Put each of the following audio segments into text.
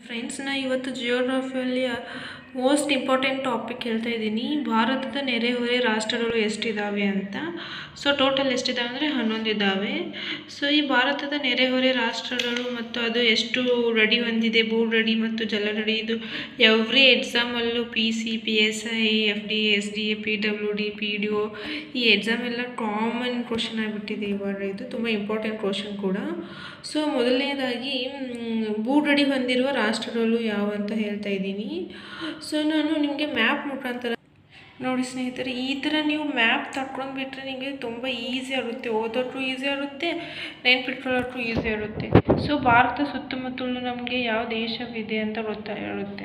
friends ನಾ ಇವತ್ತು ಜಿಯೋಗ್ರಫಿಯಲ್ಲಿ most important topic ಹೇಳ್ತಾ ಇದ್ದೀನಿ ಭಾರತದ ನೆರೆಹೊರೆ ರಾಷ್ಟ್ರಗಳು ಎಷ್ಟಿದ್ದಾವೆ ಅಂತ ಸೊ ಟೋಟಲ್ ಎಷ್ಟಿದ್ದಾವೆ ಅಂದರೆ ಹನ್ನೊಂದು ಇದ್ದಾವೆ ಸೊ ಈ ಭಾರತದ ನೆರೆಹೊರೆ ರಾಷ್ಟ್ರಗಳು ಮತ್ತು ಅದು ಎಷ್ಟು ರೆಡಿ ಹೊಂದಿದೆ ಭೂ ರೆಡಿ ಮತ್ತು ಜಲ ರೆಡಿ ಇದು ಎವ್ರಿ ಎಕ್ಸಾಮಲ್ಲೂ P C P S I F D S D A P W D P D O ಈ ಎಕ್ಸಾಮ್ ಎಲ್ಲ ಕಾಮನ್ ಕ್ವಶನ್ ಆಗಿಬಿಟ್ಟಿದೆ ಇವಾಗ ಇದು ತುಂಬ ಇಂಪಾರ್ಟೆಂಟ್ ಕ್ವಶನ್ ಕೂಡ ಸೊ ಮೊದಲನೇದಾಗಿ ಮ್, ಭೂ ರೆಡಿ ಹೊಂದಿರುವ ರಾಷ್ಟ್ರಗಳು ಯಾವ ಅಂತ ಹೇಳ್ತಾ ಇದ್ದೀನಿ ಸೊ ನಾನು ನಿಮಗೆ ಮ್ಯಾಪ್ ಮುಖಾಂತರ ನೋಡಿ ಸ್ನೇಹಿತರೆ ಈ ಥರ ನೀವು ಮ್ಯಾಪ್ ತಗೊಂಡು ಬಿಟ್ಟರೆ ನಿಮಗೆ ತುಂಬ ಈಸಿ ಆಗುತ್ತೆ ಓದೋಕ್ಕೂ ಈಸಿ ಆಗುತ್ತೆ ನೆನ್ಪಿಟ್ಕೊಳ್ಳೋಕ್ಕೂ ಈಸಿ ಆಗುತ್ತೆ ಸೊ ಭಾರತ ಸುತ್ತಮುತ್ತಲು ನಮಗೆ ಯಾವ ದೇಶವಿದೆ ಅಂತ ಗೊತ್ತಾಗಿರುತ್ತೆ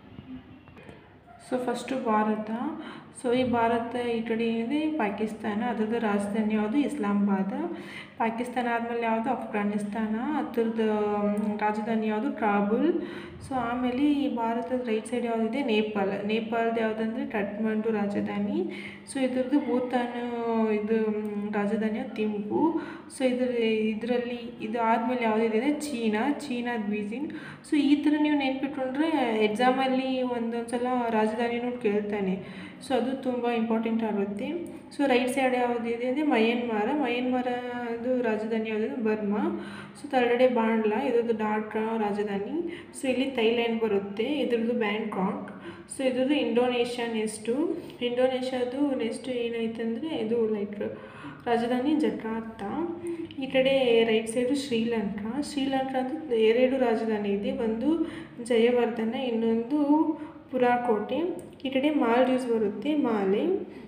ಸೊ ಫಸ್ಟು ಭಾರತ ಸೊ ಈ ಭಾರತ ಈ ಕಡೆ ಇದೆ ಪಾಕಿಸ್ತಾನ ಅದರದ್ದು ರಾಜಧಾನಿ ಯಾವುದು ಇಸ್ಲಾಮಾಬಾದ್ ಪಾಕಿಸ್ತಾನ ಆದಮೇಲೆ ಯಾವುದು ಅಫ್ಘಾನಿಸ್ತಾನ ಅದರದ್ದು ರಾಜಧಾನಿ ಯಾವುದು ಕಾಬೂಲ್ ಸೊ ಆಮೇಲೆ ಈ ಭಾರತದ ರೈಟ್ ಸೈಡ್ ಯಾವುದಿದೆ ನೇಪಾಳ ನೇಪಾಳದ ಯಾವುದಂದ್ರೆ ಕಠ್ಮಂಡು ರಾಜಧಾನಿ ಸೊ ಇದ್ರದ್ದು ಭೂತಾನ್ ಇದು ಮ್, ರಾಜಧಾನಿ ಯಾವ್ದು ಥಿಂಪು ಸೊ ಇದ್ರ ಇದರಲ್ಲಿ ಇದು ಆದಮೇಲೆ ಯಾವುದಿದೆ ಅಂದರೆ ಚೀನಾ ಚೀನಾದ ಬೀಜಿಂಗ್ ಸೊ ಈ ಥರ ನೀವು ನೆನ್ಪಿಟ್ಕೊಂಡ್ರೆ ಎಕ್ಸಾಮಲ್ಲಿ ಒಂದೊಂದು ಸಲ ರಾಜಧಾನಿನೂ ಕೇಳ್ತಾನೆ ಸೊ ಅದು ತುಂಬ ಇಂಪಾರ್ಟೆಂಟ್ ಆಗುತ್ತೆ ಸೊ ರೈಟ್ ಸೈಡ್ ಯಾವುದಿದೆ ಅಂದರೆ ಮಯನ್ಮಾರ ಮಯನ್ಮಾರ ಅದು ರಾಜಧಾನಿ ಯಾವುದು ಬರ್ಮಾ ಸೊ ತರ್ಗಡೆ ಬಾಂಡ್ಲಾ ಇದ್ರದ್ದು ಡಾಕಾ ರಾಜಧಾನಿ ಸೊ ಇಲ್ಲಿ ಥೈಲ್ಯಾಂಡ್ ಬರುತ್ತೆ ಇದ್ರದ್ದು ಬ್ಯಾಂಕಾಕ್ ಸೊ ಇದ್ರದ್ದು ಇಂಡೋನೇಷ್ಯಾ ನೆಕ್ಸ್ಟು ಇಂಡೋನೇಷ್ಯಾದು ನೆಕ್ಸ್ಟ್ ಏನಾಯ್ತಂದರೆ ಇದು ಲೈಕ್ ರಾಜಧಾನಿ ಜಕಾರ್ತಾ ಈ ಕಡೆ ರೈಟ್ ಸೈಡು ಶ್ರೀಲಂಕಾ ಶ್ರೀಲಂಕಾದ ಎರಡು ರಾಜಧಾನಿ ಇದೆ ಒಂದು ಜಯವರ್ಧನ ಇನ್ನೊಂದು ಪುರಾಕೋಟೆ ಈ ಕಡೆ ಮಾಲ್ಡೀವ್ಸ್ ಬರುತ್ತೆ ಮಾಲೆ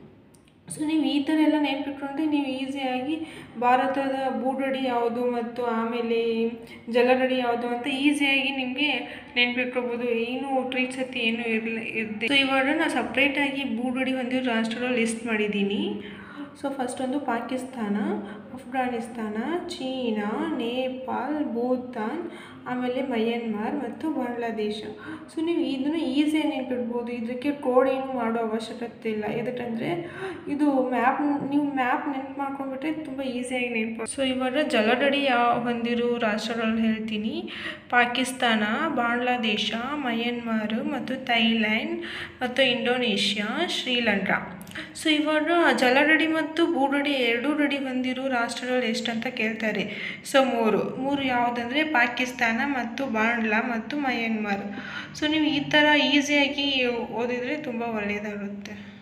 ಸೊ ನೀವು ಈ ಥರ ಎಲ್ಲ ನೆನ್ಪಿಟ್ಕೊಂಡ್ರೆ ನೀವು ಈಸಿಯಾಗಿ ಭಾರತದ ಭೂಗಡಿ ಯಾವುದು ಮತ್ತು ಆಮೇಲೆ ಜಲಗಡಿ ಯಾವುದು ಅಂತ ಈಸಿಯಾಗಿ ನಿಮಗೆ ನೆನ್ಪಿಟ್ಕೋಬೋದು ಏನು ಟ್ರೀಟ್ಸ್ ಹತ್ತಿ ಏನು ಇರಲಿ ಇರುತ್ತೆ ಸೊ ಇವಾಗ ನಾನು ಸಪ್ರೇಟಾಗಿ ಭೂಗಡಿ ಹೊಂದಿರೋ ರಾಷ್ಟ್ರಗಳು ಲಿಸ್ಟ್ ಮಾಡಿದ್ದೀನಿ ಸೊ ಫಸ್ಟ್ ಒಂದು ಪಾಕಿಸ್ತಾನ ಅಫ್ಘಾನಿಸ್ತಾನ ಚೀನಾ ನೇಪಾಲ್ ಭೂತಾನ್ ಆಮೇಲೆ ಮಯನ್ಮಾರ್ ಮತ್ತು ಬಾಂಗ್ಲಾದೇಶ ಸೊ ನೀವು ಇದನ್ನು ಈಸಿಯಾಗಿ ನೆನ್ಪಿಡ್ಬೋದು ಇದಕ್ಕೆ ಕೋಡ್ ಏನು ಮಾಡೋ ಅವಶ್ಯಕತೆ ಇಲ್ಲ ಯಾಕಂದರೆ ಇದು ಮ್ಯಾಪ್ ನೀವು ಮ್ಯಾಪ್ ನೆನ್ಪು ಮಾಡ್ಕೊಂಡ್ಬಿಟ್ರೆ ತುಂಬ ಈಸಿಯಾಗಿ ನೆನಪು ಸೊ ಇವಾಗ ಜಲಗಡಿ ಯಾವ ಹೊಂದಿರೋ ರಾಷ್ಟ್ರಗಳನ್ನ ಹೇಳ್ತೀನಿ ಪಾಕಿಸ್ತಾನ ಬಾಂಗ್ಲಾದೇಶ ಮಯನ್ಮಾರ್ ಮತ್ತು ಥೈಲ್ಯಾಂಡ್ ಮತ್ತು ಇಂಡೋನೇಷ್ಯಾ ಶ್ರೀಲಂಕಾ ಸೊ ಇವಾಗ ಜಲಗಡಿ ಮತ್ತು ಭೂಗಡಿ ಎರಡೂ ಗಡಿ ಹೊಂದಿರೋ ರಾಷ್ಟ್ರಗಳು ಎಷ್ಟಂತ ಕೇಳ್ತಾರೆ ಸೊ ಮೂರು ಮೂರು ಯಾವುದಂದರೆ ಪಾಕಿಸ್ತಾನ ಮತ್ತು ಬಾಂಗ್ಲಾ ಮತ್ತು ಮಯನ್ಮಾರ್ ಸೊ ನೀವು ಈ ಥರ ಈಸಿಯಾಗಿ ಓದಿದರೆ ತುಂಬ ಒಳ್ಳೆಯದಾಗುತ್ತೆ